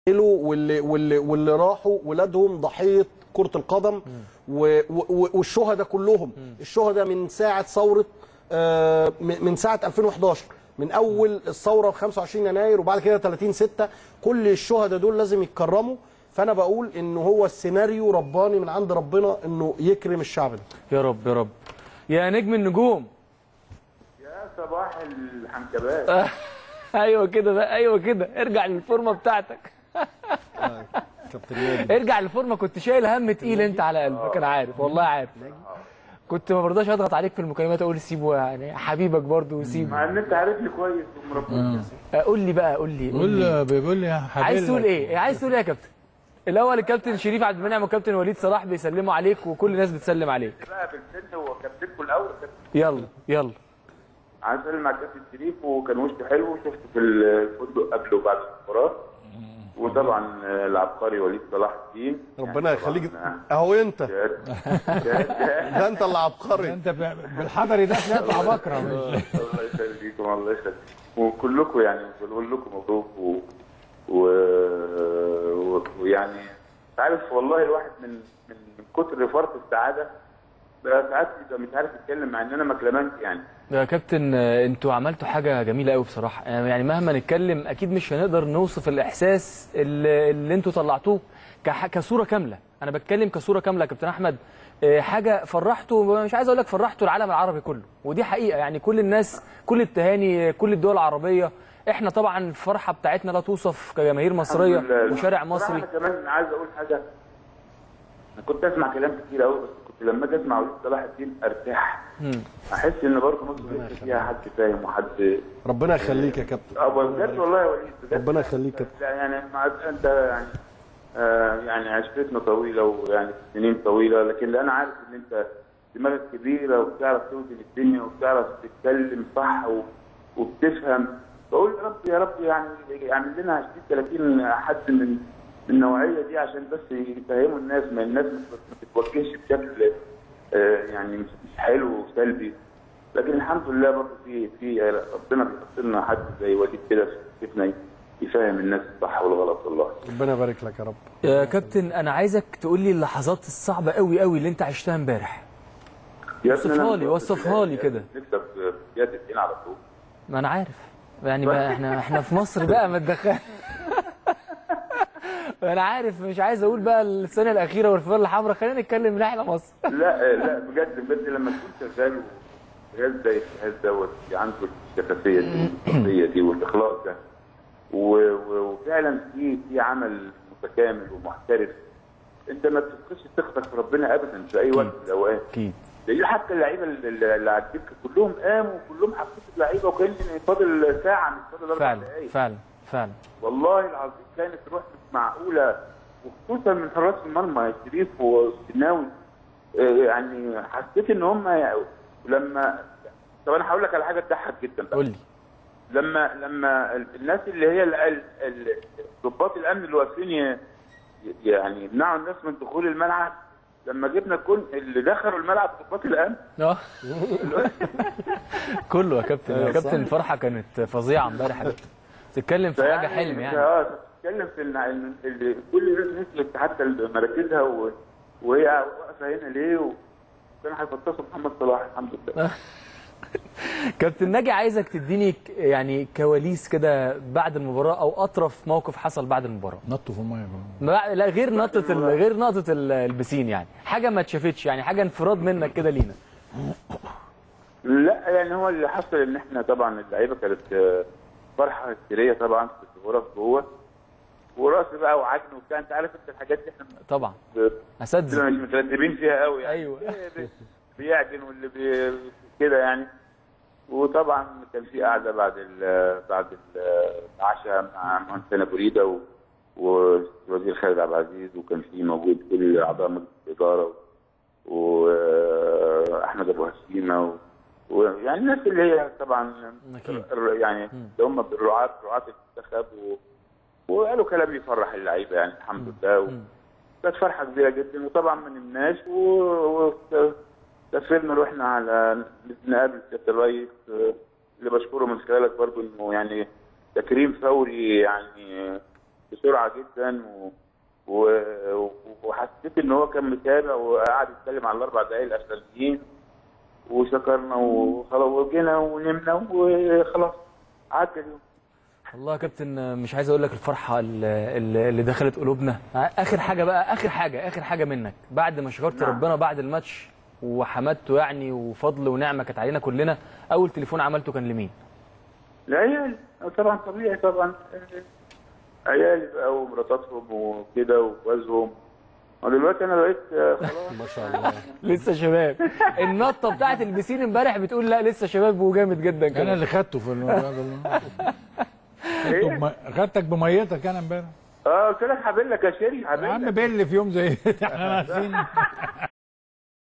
واللي واللي واللي راحوا ولادهم ضحيه كره القدم و- و- والشهداء كلهم الشهداء من ساعه ثوره آه، من من ساعه 2011 من اول الثوره في 25 يناير وبعد كده 30 6 كل الشهداء دول لازم يتكرموا فانا بقول ان هو السيناريو رباني من عند ربنا انه يكرم الشعب ده يا رب يا رب يا نجم النجوم يا صباح الحنكبات ايوه كده بقى ايوه كده ارجع للفورمه بتاعتك كابتن نادي ارجع للفورمه كنت شايل هم تقيل انت على قلبك انا عارف والله عارف كنت ما برضاش اضغط عليك في المكالمات اقول سيبه يعني حبيبك برضه وسيبه مع ان انت عارفني كويس وربنا قول لي بقى قول لي قول لي قول بيقول لي يا حبيبي عايز تقول ايه عايز تقول ايه يا كابتن الاول الكابتن شريف عبد المنعم والكابتن وليد صلاح بيسلموا عليك وكل الناس بتسلم عليك بقى بالسن هو كابتنكم الاول كابتن يلا يلا عايز اسلم على كابتن شريف وكان وشه حلو وشفته في الفندق قبل وبعد المباراه وطبعا العبقري وليد صلاح الدين ربنا يعني يخليك طبعاً اهو انت جهاد- جهاد- ده انت اللي عبقري انت ب- بالحضري ده تطلع بكره مش الله يخليكم الله يخليكم وكلكم يعني بقول لكم مبروك و... و... و... ويعني مش عارف والله الواحد من من من كتر فرط السعاده بقى ساعات يبقى مش عارف يتكلم مع ان انا مكلمنت يعني يا كابتن آه، انتوا عملتوا حاجه جميله قوي بصراحه آه، يعني مهما نتكلم اكيد مش هنقدر نوصف الاحساس اللي, اللي انتوا طلعتوه كح- كصوره كامله انا بتكلم كصوره كامله يا كابتن احمد آه، حاجه فرحتوا مش عايز اقول لك فرحتوا العالم العربي كله ودي حقيقه يعني كل الناس كل التهاني كل الدول العربيه احنا طبعا الفرحه بتاعتنا لا توصف كجماهير مصريه الحمد لله. وشارع بصراحة مصري انا كمان عايز اقول حاجه انا كنت اسمع كلام كتير قوي بس كنت لما اجي اسمع وليد صلاح الدين ارتاح احس ان برضه مصر لسه فيها حد فاهم وحد ربنا يخليك يا كابتن اه بجد والله يا وليد بجد ربنا يخليك يا لا يعني مع انت يعني آه يعني عشرتنا طويله ويعني سنين طويله لكن انا عارف ان انت دماغك كبيره وبتعرف توزن الدنيا وبتعرف تتكلم صح و... وبتفهم بقول يا رب يا رب يعني يعمل لنا 20 30 حد من من النوعيه دي عشان بس يفهموا الناس ما الناس ما ما تتوجهش بشكل آه يعني مش مش حلو وسلبي لكن الحمد لله برضه في في ربنا بيحط لنا حد زي وليد كده في كتفنا يفهم الناس الصح والغلط والله ربنا يبارك لك يا رب يا كابتن انا عايزك تقول لي اللحظات الصعبه قوي قوي اللي انت عشتها امبارح يا ابني وصفها أنا لي، كنت وصفها لي كده. نكسب بيد الدين على طول ما انا عارف يعني بقى احنا احنا في مصر بقى ما تدخل انا عارف مش عايز اقول بقى السنه الاخيره والفضل الحمراء خلينا نتكلم من احنا مصر لا لا بجد بجد لما تكون شغال وجهاز زي الجهاز دوت عنده الشفافيه دي والشخصيه دي والاخلاص ده و- و- وفعلا في في عمل متكامل ومحترف انت ما بتفقدش ثقتك في ربنا ابدا في اي وقت من الاوقات اكيد دليل حتى اللعيبه اللي اللي على الدكه كلهم قاموا كلهم حطوا اللعيبه وكان فاضل ساعه مش فاضل اربع فعلا دقائق فعلا فعلا والله العظيم كانت روح مش معقوله وخصوصا من حراس المرمى شريف والسناوي آه، يعني حسيت ان هم يعني لما طب انا هقول لك على حاجه تضحك جدا بقى قول لي لما لما ال- الناس اللي هي ال- ال- ال- ضباط الامن اللي واقفين ي- يعني يمنعوا الناس من دخول الملعب لما جبنا كل اللي دخلوا الملعب ضباط الامن اه كله يا كابتن يا كابتن الفرحه كانت فظيعه امبارح يا كابتن تتكلم في حاجه حلم يعني اه تتكلم في ان إن ال- كل الناس نزلت حتى مراكزها و- وهي واقفه هنا ليه وكانوا هيفطسوا محمد صلاح الحمد لله كابتن ناجي عايزك تديني ك- يعني كواليس كده بعد المباراه او اطرف موقف حصل بعد المباراه نطوا في الميه ما- لا غير نقطه ال- غير نقطه ال- البسين يعني حاجه ما اتشافتش يعني حاجه انفراد منك كده لينا لا يعني هو اللي حصل ان احنا طبعا اللعيبه كانت آه، فرحه هستيريه طبعا في الغرف جوه ورقص بقى وعجن وبتاع انت عارف انت الحاجات دي احنا طبعا ب- اساتذه مش مترتبين فيها قوي يعني أيوة. بي- بيعجن واللي بي كده يعني وطبعا كان في قعده بعد ال بعد ال- العشاء مع مهندسنا بريده و- ووزير خالد عبد العزيز وكان في موجود كل اعضاء مجلس الاداره واحمد ابو هشيمه و- ويعني الناس اللي هي طبعا أكيد. الر- يعني اللي هم بالرعاة رعاة المنتخب و... وقالوا كلام يفرح اللعيبه يعني الحمد لله و... كانت فرحه كبيره جدا وطبعا ما نمناش و... و... سافرنا رحنا على نقابل سياده الرئيس آه، اللي بشكره من خلالك برضو انه يعني تكريم فوري يعني بسرعه جدا و... و... وحسيت ان هو كان متابع وقعد يتكلم على الاربع دقائق الاخرانيين وشكرنا وخلاص وجينا ونمنا وخلاص عدى اليوم والله يا كابتن مش عايز اقول لك الفرحه اللي, اللي اللي دخلت قلوبنا اخر حاجه بقى اخر حاجه اخر حاجه منك بعد ما شكرت نعم. ربنا بعد الماتش وحمدته يعني وفضل ونعمه كانت علينا كلنا اول تليفون عملته كان لمين العيال طبعا طبيعي طبعا عيالي بقى ومراتاتهم وكده وجوازهم ودلوقتي انا بقيت آه، خلاص ما شاء الله لسه شباب النطه بتاعت البسين امبارح بتقول لا لسه شباب وجامد جدا انا كمان اللي خدته في الموضوع ده إيه؟ بم- خدتك بميتك انا امبارح اه قلت لك هقابل لك يا شيري يا عم هقابل لك بيل في يوم زي ده احنا ناسيين